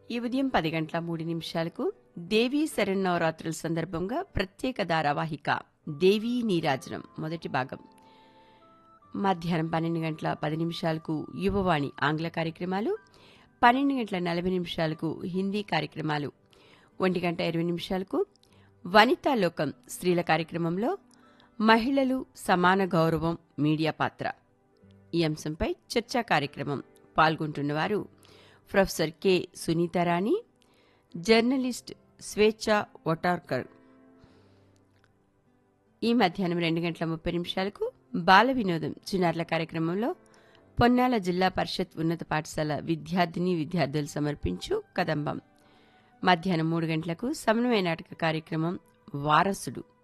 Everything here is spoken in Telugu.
ఈ ఉదయం పది గంటల మూడు నిమిషాలకు దేవీ శరన్నవరాత్రుల సందర్భంగా ప్రత్యేక ధారావాహిక దేవీ నీరాజనం మొదటి భాగం మధ్యాహ్నం పన్నెండు గంటల పది నిమిషాలకు యువవాణి ఆంగ్ల కార్యక్రమాలు పన్నెండు గంటల నలభై నిమిషాలకు హిందీ కార్యక్రమాలు ఒంటి గంట ఇరవై నిమిషాలకు వనితా లోకం స్త్రీల కార్యక్రమంలో మహిళలు సమాన గౌరవం మీడియా పాత్ర ఈ అంశంపై చర్చా కార్యక్రమం పాల్గొంటున్నవారు professor K Sunitharani journalist Swechha Otarkar ఈ మధ్యాహ్నం రెండు గంటల ముప్పై నిమిషాలకు బాల వినోదం చిన్నారుల కార్యక్రమంలో పొన్నాల జిల్లా పరిషత్ ఉన్నత పాఠశాల విద్యార్థిని విద్యార్థులు సమర్పించు కదంబం మధ్యాహ్నం మూడు గంటలకు సమన్వయ నాటక కార్యక్రమం వారసుడు